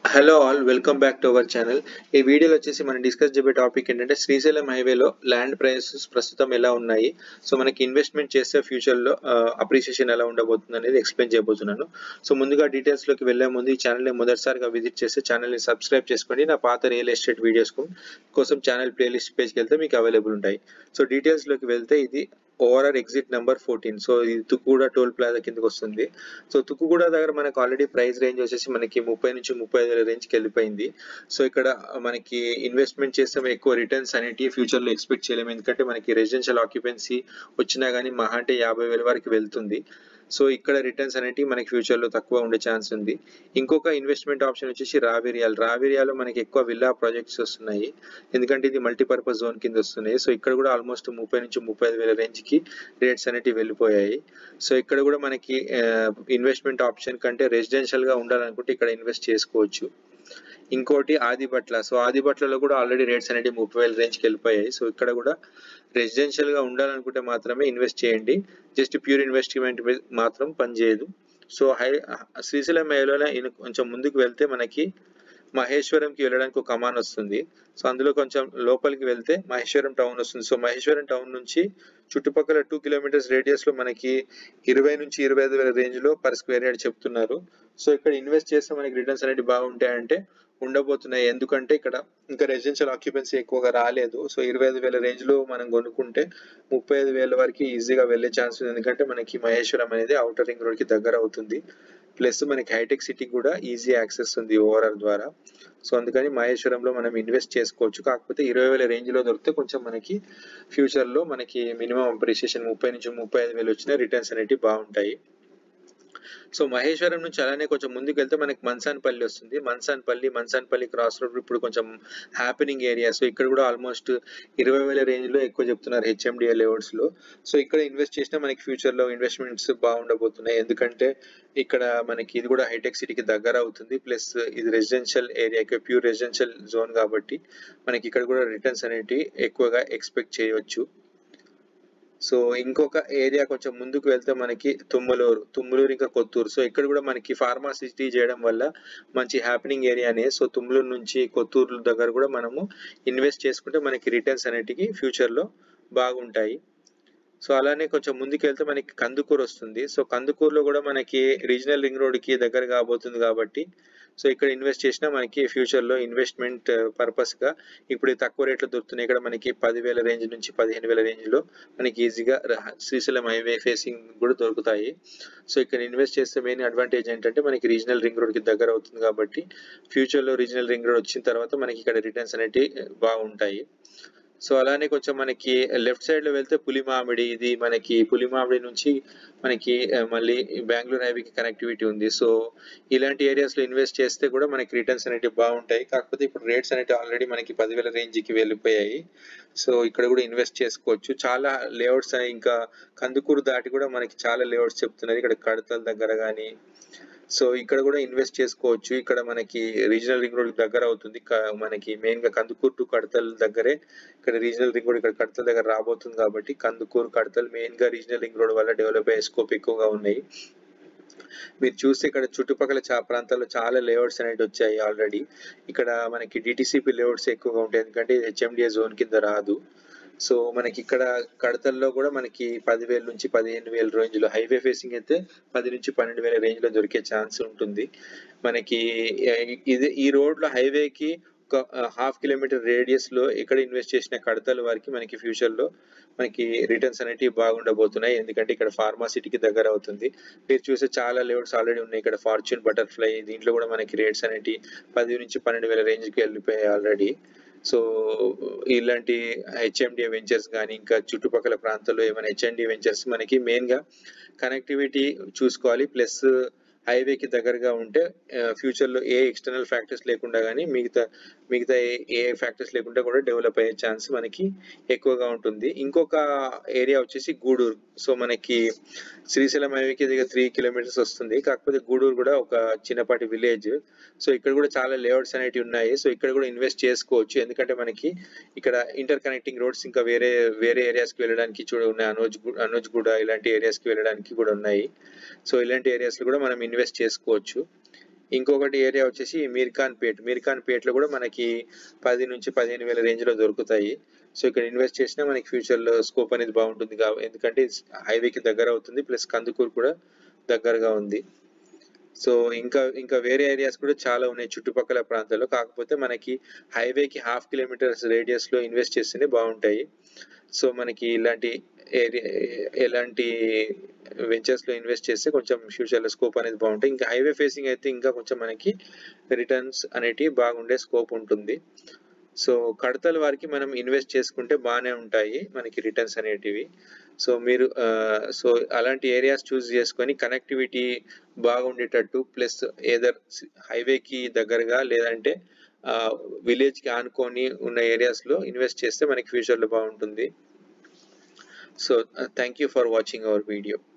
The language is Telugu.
hello all welcome back to our channel ఈ వీడియోలో వచ్చేసి మనం డిస్కస్ చేయబోయే టాపిక్ ఏంటంటే శ్రీశైలం హైవేలో ల్యాండ్ ప్రైసెస్ ప్రస్తుతం ఎలా ఉన్నాయి సో మనకి ఇన్వెస్ట్మెంట్ చేస్తే ఫ్యూచర్లో అప్రిషియేషన్ ఎలా ఉండబోతుంది అనేది ఎక్స్ప్లెయిన్ చేయబోతున్నాను సో ముందుగా డీటెయిల్స్లోకి వెళ్ళే ముందు ఈ ఛానల్ని మొదటిసారిగా విజిట్ చేస్తే ఛానల్ని సబ్స్క్రైబ్ చేసుకోండి నా పాత రియల్ ఎస్టేట్ వీడియోస్ కోసం ఛానల్ ప్లేలిస్ట్ పేజ్కి వెళ్తే మీకు అవైలబుల్ ఉంటాయి సో డీటెయిల్స్లోకి వెళ్తే ఇది ORR exit number fourteen so ఇది తుక్కుగూడ టోల్ ప్లాజా కిందకి వస్తుంది సో తుక్కుగూడ దగ్గర మనకు ఆల్రెడీ ప్రైస్ రేంజ్ వచ్చేసి మనకి ముప్పై నుంచి ముప్పై ఐదు వేల రేంజ్కి వెళ్ళిపోయింది సో ఇక్కడ మనకి ఇన్వెస్ట్మెంట్ చేస్తే ఎక్కువ రిటర్న్స్ అనేటివి ఫ్యూచర్లో ఎక్స్పెక్ట్ చేయలేము ఎందుకంటే మనకి రెసిడెన్షియల్ ఆక్యుపెన్సీ వచ్చినా కానీ మహా అంటే యాభై వేల వరకు వెళ్తుంది సో ఇక్కడ రిటర్న్స్ అనేటివి మనకి ఫ్యూచర్లో తక్కువ ఉండే ఛాన్స్ ఉంది ఇంకొక ఇన్వెస్ట్మెంట్ ఆప్షన్ వచ్చేసి రావేరియాల్ రావేరియాలో మనకి ఎక్కువ విల్లా ప్రాజెక్ట్స్ వస్తున్నాయి ఎందుకంటే ఇది మల్టీపర్పస్ జోన్ కింద వస్తున్నాయి సో ఇక్కడ కూడా ఆల్మోస్ట్ ముప్పై నుంచి ముప్పై ఐదు వేల రేంజ్కి రేట్స్ అనేటివి వెళ్ళిపోయాయి సో ఇక్కడ కూడా మనకి ఇన్వెస్ట్మెంట్ ఆప్షన్ కంటే రెసిడెన్షియల్గా ఉండాలనుకుంటే ఇక్కడ ఇన్వెస్ట్ చేసుకోవచ్చు ఇంకోటి ఆదిబట్ల సో ఆదిబట్లలో కూడా ఆల్రెడీ రేట్స్ అనేవి ముప్పై వేల రేంజ్కి వెళ్ళిపోయాయి సో ఇక్కడ కూడా రెసిడెన్షియల్ గా ఉండాలనుకుంటే మాత్రమే ఇన్వెస్ట్ చేయండి జస్ట్ ప్యూర్ ఇన్వెస్ట్మెంట్ మాత్రం పనిచేయదు సో హై శ్రీశైలం మేలోనే కొంచెం ముందుకు వెళ్తే మనకి మహేశ్వరంకి వెళ్ళడానికి ఒక కమాన్ వస్తుంది సో అందులో కొంచెం లోపలికి వెళ్తే మహేశ్వరం టౌన్ వస్తుంది సో మహేశ్వరం టౌన్ నుంచి చుట్టుపక్కల టూ కిలోమీటర్స్ రేడియస్ లో మనకి ఇరవై నుంచి ఇరవై ఐదు వేల రేంజ్ లో పర్ స్క్వేర్ యార్డ్ చెప్తున్నారు సో ఇక్కడ ఇన్వెస్ట్ చేస్తే మనకి రిటర్న్స్ అనేవి బాగుంటాయంటే ఉండబోతున్నాయి ఎందుకంటే ఇక్కడ ఇంకా రెసిడెన్షియల్ ఆక్యుపెన్సీ ఎక్కువగా రాలేదు సో ఇరవై ఐదు వేల రేంజ్ లో మనం కొనుక్కుంటే ముప్పై ఐదు వేల వరకు ఈజీగా వెళ్ళే ఛాన్స్ ఉంది ఎందుకంటే మనకి మహేశ్వరం అనేది అవుటర్ రింగ్ రోడ్ కి దగ్గర అవుతుంది ప్లస్ మనకి హైటెక్ సిటీకి కూడా ఈజీ యాక్సెస్ ఉంది ఓవరాల్ ద్వారా సో అందుకని మహేశ్వరంలో మనం ఇన్వెస్ట్ చేసుకోవచ్చు కాకపోతే ఇరవై వేల రేంజ్ లో దొరికితే కొంచెం మనకి ఫ్యూచర్ లో మనకి మినిమం అప్రిషియేషన్ ముప్పై నుంచి ముప్పై ఐదు వేలు వచ్చిన రిటర్న్స్ అనేవి బాగుంటాయి సో మహేశ్వరం నుంచి అలానే కొంచెం ముందుకు వెళ్తే మనకి మన్సాన్పల్లి వస్తుంది మన్సాన్పల్లి మన్సాన్పల్లి క్రాస్ రోడ్ ఇప్పుడు కొంచెం హ్యాపెనింగ్ ఏరియా సో ఇక్కడ కూడా ఆల్మోస్ట్ ఇరవై వేల రేంజ్ లో ఎక్కువ చెప్తున్నారు హెచ్ఎండిఏ లేఅవుట్స్ లో సో ఇక్కడ ఇన్వెస్ట్ చేసినా మనకి ఫ్యూచర్ లో ఇన్వెస్ట్మెంట్స్ బాగుండబోతున్నాయి ఎందుకంటే ఇక్కడ మనకి ఇది కూడా హైటెక్ సిటీకి దగ్గర అవుతుంది ప్లస్ ఇది residential area pure residential zone కాబట్టి మనకి ఇక్కడ కూడా రిటర్న్స్ అనేటివి ఎక్కువగా ఎక్స్పెక్ట్ చేయవచ్చు సో ఇంకొక ఏరియా కొంచెం ముందుకు వెళ్తే మనకి తుమ్మలూరు తుమ్మలూరు ఇంకా కొత్తూరు సో ఇక్కడ కూడా మనకి ఫార్మాసిటీ చేయడం వల్ల మంచి హ్యాపెనింగ్ ఏరియానే సో తుమ్మలూరు నుంచి కొత్తూరు దగ్గర కూడా మనము ఇన్వెస్ట్ చేసుకుంటే మనకి రిటర్న్స్ అనేటివి ఫ్యూచర్లో బాగుంటాయి సో అలానే కొంచెం ముందుకు వెళ్తే మనకి కందుకూరు వస్తుంది సో కందుకూరులో కూడా మనకి రీజనల్ రింగ్ రోడ్కి దగ్గర కాబోతుంది కాబట్టి సో ఇక్కడ ఇన్వెస్ట్ చేసినా మనకి ఫ్యూచర్లో ఇన్వెస్ట్మెంట్ పర్పస్గా ఇప్పుడు తక్కువ రేట్లో దొరుకుతున్నాయి ఇక్కడ మనకి పదివేల రేంజ్ నుంచి పదిహేను వేల రేంజ్లో మనకి ఈజీగా శ్రీశైలం హైవే ఫేసింగ్ కూడా దొరుకుతాయి సో ఇక్కడ ఇన్వెస్ట్ చేస్తే మెయిన్ అడ్వాంటేజ్ ఏంటంటే మనకి రీజనల్ రింగ్ రోడ్కి దగ్గర అవుతుంది కాబట్టి ఫ్యూచర్లో రీజనల్ రింగ్ రోడ్ వచ్చిన తర్వాత మనకి ఇక్కడ రిటర్న్స్ అనేవి బాగుంటాయి సో అలానే కొంచెం మనకి లెఫ్ట్ సైడ్ లో వెళ్తే పులిమామిడి ఇది మనకి పులిమామిడి నుంచి మనకి మళ్ళీ బెంగళూరు హైవేకి కనెక్టివిటీ ఉంది సో ఇలాంటి ఏరియాస్ లో ఇన్వెస్ట్ చేస్తే కూడా మనకి రిటర్న్స్ అనేవి బాగుంటాయి కాకపోతే ఇప్పుడు రేట్స్ అనేవి ఆల్రెడీ మనకి పదివేల రేంజ్కి వెళ్ళిపోయాయి సో ఇక్కడ కూడా ఇన్వెస్ట్ చేసుకోవచ్చు చాలా లేఅవుట్స్ ఇంకా కందుకూరు దాటి కూడా మనకి చాలా లేఅవుట్స్ చెప్తున్నారు ఇక్కడ కడతల దగ్గర కానీ సో ఇక్కడ కూడా ఇన్వెస్ట్ చేసుకోవచ్చు ఇక్కడ మనకి రీజనల్ రింగ్ రోడ్ దగ్గర అవుతుంది మనకి మెయిన్ గా కందుకూరు టు కడతల్ దగ్గరే ఇక్కడ రీజనల్ రింగ్ రోడ్ ఇక్కడ కడతల్ దగ్గర రాబోతుంది కాబట్టి కందుకూరు కడతల్ మెయిన్ గా రీజనల్ రింగ్ రోడ్ వల్ల డెవలప్ అయ్యే స్కోప్ ఎక్కువగా ఉన్నాయి మీరు చూస్తే ఇక్కడ చుట్టుపక్కల చా ప్రాంతాల్లో చాలా లేఅవుట్స్ అనేవి వచ్చాయి ఆల్రెడీ ఇక్కడ మనకి డిటిసిపి లేఅవుట్స్ ఎక్కువగా ఉంటాయి ఎందుకంటే హెచ్ఎండిఏ జోన్ కింద రాదు సో మనకి ఇక్కడ కడతల్లో కూడా మనకి పదివేల నుంచి పదిహేను వేల రేంజ్ లో హైవే ఫేసింగ్ అయితే పది నుంచి పన్నెండు వేల రేంజ్ లో దొరికే ఛాన్స్ ఉంటుంది మనకి ఇది ఈ రోడ్ లో హైవేకి ఒక హాఫ్ కిలోమీటర్ రేడియస్ లో ఎక్కడ ఇన్వెస్ట్ చేసిన కడతల వారికి మనకి ఫ్యూచర్ లో మనకి రిటర్న్స్ అనేటివి బాగుండబోతున్నాయి ఎందుకంటే ఇక్కడ ఫార్మాసిటీకి దగ్గర అవుతుంది మీరు చూసే చాలా లేఅవుట్స్ ఆల్రెడీ ఉన్నాయి ఇక్కడ ఫార్చ్యూన్ బటర్ఫ్లై దీంట్లో కూడా మనకి రేట్స్ అనేటివి పది నుంచి పన్నెండు వేల రేంజ్కి వెళ్ళిపోయాయి ఆల్రెడీ సో ఇలాంటి హెచ్ఎండి వెంచర్స్ కానీ ఇంకా చుట్టుపక్కల ప్రాంతాల్లో ఏమైనా హెచ్ఎండి వెంచర్స్ మనకి మెయిన్గా కనెక్టివిటీ చూసుకోవాలి ప్లస్ హైవేకి దగ్గరగా ఉంటే ఫ్యూచర్లో ఏ ఎక్స్టర్నల్ ఫ్యాక్టర్స్ లేకుండా కానీ మిగతా మిగతా ఏ ఫ్యాక్టర్స్ లేకుండా కూడా డెవలప్ అయ్యే ఛాన్స్ మనకి ఎక్కువగా ఉంటుంది ఇంకొక ఏరియా వచ్చేసి గూడూరు సో మనకి శ్రీశైలం హైవేకి దగ్గర త్రీ కిలోమీటర్స్ వస్తుంది కాకపోతే గూడూరు కూడా ఒక చిన్నపాటి విలేజ్ సో ఇక్కడ కూడా చాలా లేఅవుట్స్ అనేటివి ఉన్నాయి సో ఇక్కడ కూడా ఇన్వెస్ట్ చేసుకోవచ్చు ఎందుకంటే మనకి ఇక్కడ ఇంటర్ కనెక్టింగ్ రోడ్స్ ఇంకా వేరే వేరే ఏరియాస్కి వెళ్ళడానికి చూడ ఉన్నాయి అనోజ్ అనోజ్ కూడా ఇలాంటి ఏరియాస్కి వెళ్ళడానికి కూడా ఉన్నాయి సో ఇలాంటి ఏరియాస్లో కూడా మనం ఇన్వెస్ట్ చేసుకోవచ్చు ఇంకొకటి ఏరియా వచ్చేసి మీర్ఖాన్ పేట్ మీర్ఖాన్ పేట్లో కూడా మనకి పది నుంచి పదిహేను వేల రేంజ్లో దొరుకుతాయి సో ఇక్కడ ఇన్వెస్ట్ చేసినా మనకి ఫ్యూచర్లో స్కోప్ అనేది బాగుంటుంది కాబట్టి ఎందుకంటే హైవేకి దగ్గర అవుతుంది ప్లస్ కందుకూరు కూడా దగ్గరగా ఉంది సో ఇంకా ఇంకా వేరే ఏరియాస్ కూడా చాలా ఉన్నాయి చుట్టుపక్కల ప్రాంతాల్లో కాకపోతే మనకి హైవేకి హాఫ్ కిలోమీటర్స్ రేడియస్లో ఇన్వెస్ట్ చేస్తేనే బాగుంటాయి సో మనకి ఇలాంటి ఏరియా ఎలాంటి వెంచర్స్లో ఇన్వెస్ట్ చేస్తే కొంచెం ఫ్యూచర్లో స్కోప్ అనేది బాగుంటాయి ఇంకా హైవే ఫేసింగ్ అయితే ఇంకా కొంచెం మనకి రిటర్న్స్ అనేటివి బాగుండే స్కోప్ ఉంటుంది సో కడతల వారికి మనం ఇన్వెస్ట్ చేసుకుంటే బాగానే ఉంటాయి మనకి రిటర్న్స్ అనేటివి సో మీరు సో అలాంటి ఏరియాస్ చూస్ చేసుకొని కనెక్టివిటీ బాగుండేటట్టు ప్లస్ ఏదర్ హైవేకి దగ్గరగా లేదంటే విలేజ్కి ఆనుకొని ఉన్న ఏరియాస్లో ఇన్వెస్ట్ చేస్తే మనకి ఫ్యూచర్లో బాగుంటుంది so thank you for watching our video